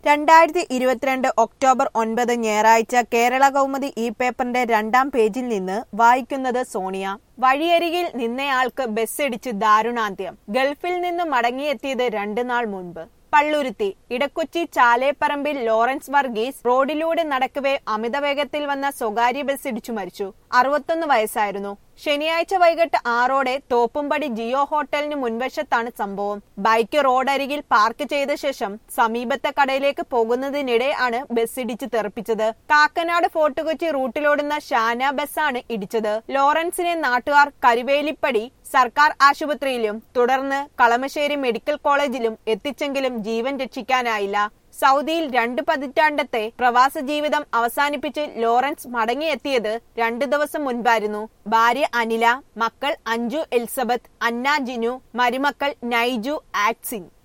രണ്ടായിരത്തി ഇരുപത്തിരണ്ട് ഒക്ടോബർ ഒൻപത് ഞായറാഴ്ച കേരള കൗമുദി ഈ പേപ്പറിന്റെ രണ്ടാം പേജിൽ നിന്ന് വായിക്കുന്നത് സോണിയ വഴിയരികിൽ നിന്നയാൾക്ക് ബസ്സിടിച്ച് ദാരുണാന്ത്യം ഗൾഫിൽ നിന്ന് മടങ്ങിയെത്തിയത് രണ്ടു നാൾ മുൻപ് പള്ളുരുത്തി ഇടക്കൊച്ചി ചാലേപ്പറമ്പിൽ ലോറൻസ് വർഗീസ് റോഡിലൂടെ നടക്കവേ അമിതവേഗത്തിൽ വന്ന സ്വകാര്യ ബസ് ഇടിച്ചു മരിച്ചു അറുപത്തൊന്ന് വയസ്സായിരുന്നു ശനിയാഴ്ച വൈകിട്ട് ആറോടെ തോപ്പുംപടി ജിയോ ഹോട്ടലിന് മുൻവശത്താണ് സംഭവം ബൈക്ക് റോഡരികിൽ പാർക്ക് ചെയ്ത ശേഷം സമീപത്തെ കടയിലേക്ക് പോകുന്നതിനിടെ ആണ് ബസ് ഇടിച്ച് തെറിപ്പിച്ചത് കാക്കനാട് ഫോർട്ട് കൊച്ചി റൂട്ടിലോടുന്ന ഷാന ബസ്സാണ് ഇടിച്ചത് ലോറൻസിനെ നാട്ടുകാർ കരുവേലിപ്പടി സർക്കാർ ആശുപത്രിയിലും തുടർന്ന് കളമശ്ശേരി മെഡിക്കൽ കോളേജിലും എത്തിച്ചെങ്കിലും ജീവൻ രക്ഷിക്കാനായില്ല സൗദിയിൽ രണ്ട് പതിറ്റാണ്ടത്തെ പ്രവാസ ജീവിതം അവസാനിപ്പിച്ച് ലോറൻസ് മടങ്ങിയെത്തിയത് രണ്ടു ദിവസം മുൻപായിരുന്നു ഭാര്യ അനില മക്കൾ അഞ്ജു എലിസബത്ത് അന്ന ജിനു മരുമക്കൾ നൈജു ആക്സിൻ